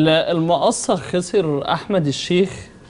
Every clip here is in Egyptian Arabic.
ال- المقصة خسر احمد الشيخ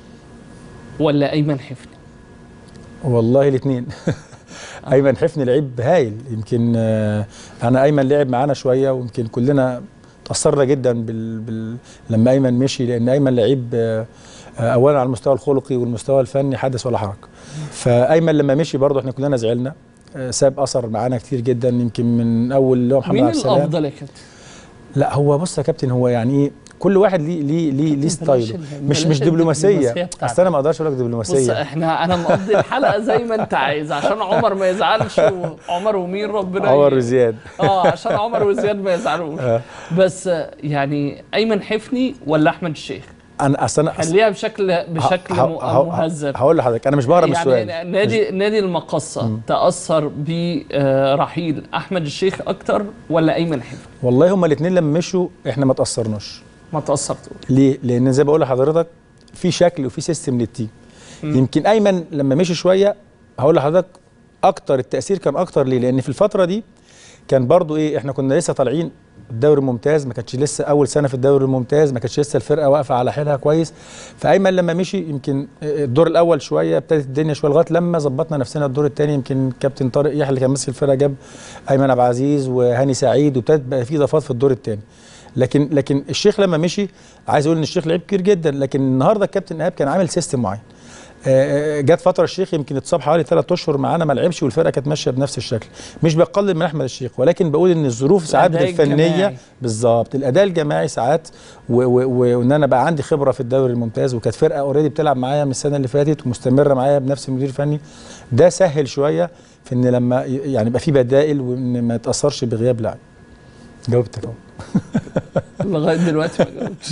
ولا ايمن حفني والله الاثنين ايمن حفني لعيب هايل يمكن آه، انا ايمن لعب معانا شويه ويمكن كلنا تاثرنا جدا بال... بال... لما ايمن مشي لان ايمن لعيب آه، آه، اولا على المستوى الخلقي والمستوى الفني حدث ولا حرج فايمن لما مشي برضه احنا كلنا زعلنا آه، ساب اثر معانا كتير جدا يمكن من اول اللي هو محمد مين عبد السلام الافضل يا كابتن لا هو بص يا كابتن هو يعني ايه كل واحد ليه ليه ليه ليه بلاش ستايله ال- مش بلاش مش دبلوماسيه الدبلوماسية بتاعتك. اصل انا ما اقدرش اقول لك بص دبلوماسيه احنا انا مقضي الحلقه زي ما انت عايز عشان عمر ما يزعلش وعمر ومين ربنا عمر ي- وزياد اه عشان عمر وزياد ما يزعلوش آه. بس آه، يعني ايمن حفني ولا احمد الشيخ انا اصل انا أصل- خليها بشكل بشكل ه- م- ه- مهذب هقول لحضرتك انا مش بهرب من السؤال يعني نادي نادي المقصه تاثر برحيل احمد الشيخ اكتر ولا ايمن حفني والله هما الاثنين لما مشوا احنا ما تاثرناش ما تاثرتوش ليه لان زي ما بقول لحضرتك في شكل وفي سيستم للتيم مم. يمكن ايمن لما مشي شويه هقول لحضرتك اكتر التاثير كان اكتر ليه لان في الفتره دي كان برضو ايه احنا كنا لسه طالعين الدوري الممتاز ما كانتش لسه اول سنه في الدوري الممتاز ما كانتش لسه الفرقه واقفه على حيلها كويس فايمن لما مشي يمكن الدور الاول شويه ابتدت الدنيا شويه لغايه لما ظبطنا نفسنا الدور الثاني يمكن كابتن طارق يحيى اللي كان ماسك الفرقه جاب ايمن عبد العزيز وهاني سعيد وابتدت بقى في اضافات في الدور الثاني لكن لكن الشيخ لما مشي عايز اقول ان الشيخ لعيب كتير جدا لكن النهارده الكابتن ايهاب كان عامل سيستم معين آه، آه، جت فتره الشيخ يمكن اتصاب حوالي ثلاث اشهر معانا ما لعبش والفرقه كانت ماشيه بنفس الشكل مش بقلل من احمد الشيخ ولكن بقول ان الظروف ساعات الأداء الفنيه الجماعي. بالظبط الاداء الجماعي ساعات و- و- و- وان انا بقى عندي خبره في الدوري الممتاز وكانت فرقه اوريدي بتلعب معايا من السنه اللي فاتت ومستمره معايا بنفس المدير الفني ده سهل شويه في ان لما ي- يعني يبقى في بدائل وان ما يتاثرش بغياب لاعب جاوبتك اهو لغايه دلوقتي ما جاوبتش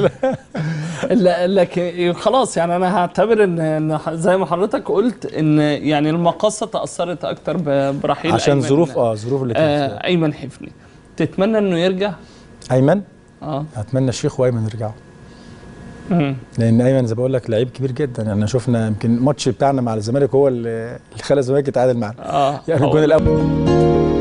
لا لكن خلاص يعني انا هعتبر ان إن زي ما حضرتك قلت ان يعني المقاصه تاثرت اكتر ب- برحيل عشان أيمن- ظروف اه ظروف اللي كانت آه ايمن حفني تتمنى انه يرجع ايمن اه اتمنى الشيخ وايمن يرجعوا مم. لان ايمن زي ما بقول لك لعيب كبير جدا يعني شفنا يمكن الماتش بتاعنا مع الزمالك هو اللي اللي خلى الزمالك يتعادل معانا اه يعني هو الجون الاول